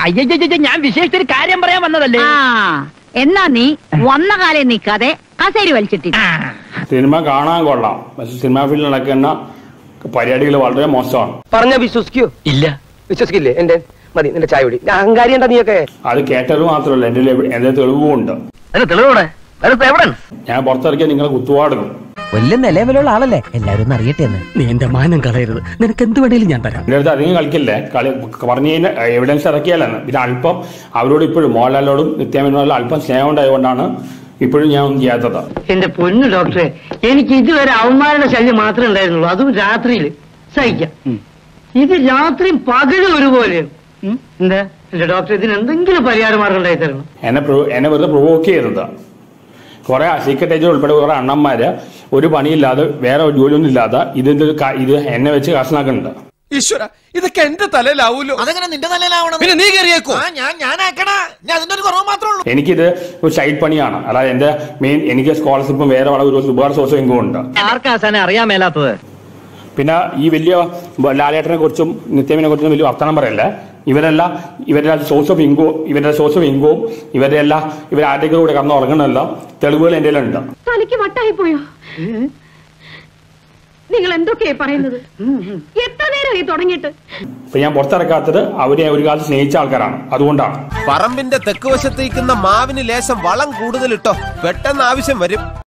അയ്യയ്യ ഞാൻ വിശേഷിച്ചൊരു കാര്യം പറയാൻ വന്നതല്ലേ ആ എന്നാ നീ വന്ന കാലം നിൽക്കാതെ കസേരി വലിച്ചിട്ടിട്ട് സിനിമ കാണാൻ കൊള്ളാം പക്ഷെ സിനിമാ ഫീൽഡിൽ നടക്കുന്ന പരിപാടികൾ വളരെ മോശമാണ് പറഞ്ഞ വിശ്വസിക്കൂ ഇല്ല വിശ്വസിക്കില്ലേ എന്റെ മതി നിന്റെ ചായ കുടി ഞാൻ അഹങ്കാരി എന്താ നീയൊക്കെ അത് കേട്ടത് മാത്രമല്ല എൻ്റെ എൻ്റെ തെളിവും ഉണ്ട് അതിന് തെളിവോടെ അതിപ്പോ എവിടെയാണ് ഞാൻ പുറത്തിറക്കിയാൽ നിങ്ങളെ കുത്തുവാടുക്കും വലിയ നിലവിലുള്ള ആളല്ലേ എല്ലാരും ഒന്ന് അറിയട്ടെ എന്ന് നീ എന്റെ മാനം കളയരുത് നിനക്ക് എന്ത് വേണേലും ഞാൻ തരാം എൻ്റെ അടുത്ത് അധികം കളിക്കില്ലേ കളി പറഞ്ഞു കഴിഞ്ഞാൽ എവിഡൻസ് ഇറക്കിയാലെന്ന് പിന്നെ അല്പം അവരോട് ഇപ്പോഴും മോഹൻലാലിനോടും നിത്യാമിനോടും അല്പം സ്നേഹം ഉണ്ടായതുകൊണ്ടാണ് ഇപ്പോഴും ഞാൻ ഒന്നും ചെയ്യാത്തത് എന്റെ പൊന്നു ഡോക്ടറെ എനിക്ക് ഇതുവരെ അവന്മാരുടെ ശല്യം മാത്രമേ ഉണ്ടായിരുന്നുള്ളൂ അതും രാത്രിയിൽ സഹിക്കാം ഇത് രാത്രിയും പകലും ഒരുപോലെ എന്താ എന്റെ ഡോക്ടർ ഇതിന് എന്തെങ്കിലും പരിഹാര മാർഗം ഉണ്ടായി തരണം എന്നെ പ്രൊ- എന്നെ വെറുതെ പ്രൊവോക്ക് ചെയ്തത് കുറെ സീക്രട്ട് ഏജന്റ് ഉൾപ്പെടെ കുറെ അണ്ണന്മാര് ഒരു പണിയില്ലാതെ വേറെ ഒരു ജോലിയൊന്നും ഇല്ലാതെ ഇതിന്റെ ഒരു ക- ഇത് എന്നെ വെച്ച് കാശനാക്കുന്നുണ്ട് ഈശ്വര ഇതൊക്കെ എന്റെ തലയിലാവൂലോ അതെങ്ങനെ നിന്റെ നിലയിലാവണം പിന്നെ നീ കയറിയേക്കോ ഞാൻ ഞാനാക്കണ ഞാൻ അതിന്റെ ഒരു കുറവ് മാത്രമേ ഉള്ളൂ എനിക്കിത് ഒരു സൈഡ് പണിയാണ് അതായത് എന്റെ മെയിൻ എനിക്ക് സ്കോളർഷിപ്പും വേറെ വളരെ ഒരു ഉപകാര സോഴ്സും ഇൻകം ഉണ്ട് ആർക്കാസാനെ അറിയാൻ മേലാത്തത് പിന്നെ ഈ വലിയ ലാലേട്ടനെ കുറിച്ചും നിത്യമനെ കുറിച്ചും വലിയ വർത്തമാനം പറയല്ല ഇവരെല്ലാം ഇവരുടെ സോഴ്സ് ഓഫ് ഇൻകവും ഇവരുടെ സോഴ്സ് ഓഫ് ഇൻകവും ഇവരുടെ എല്ലാം ഇവർ ആരുടെ കൂടെ കടന്ന് ഉറങ്ങണമല്ല തെളിവുകൾ എൻ്റെ കയ്യിലുണ്ട് തലയ്ക്ക് വട്ടായി പോയോ നിങ്ങൾ എന്തൊക്കെയാ പറയുന്നത് എത്ര നേരമായി തുടങ്ങിയിട്ട് ഇപ്പൊ ഞാൻ പുറത്തിറക്കാത്തത് അവരെ ഒരു കാലത്ത് സ്നേഹിച്ച ആൾക്കാരാണ് അതുകൊണ്ടാണ് പറമ്പിന്റെ തെക്ക് വശത്തേക്കുന്ന മാവിന് ലേശം വളം കൂടുതലിട്ടോ പെട്ടെന്ന് ആവശ്യം വരും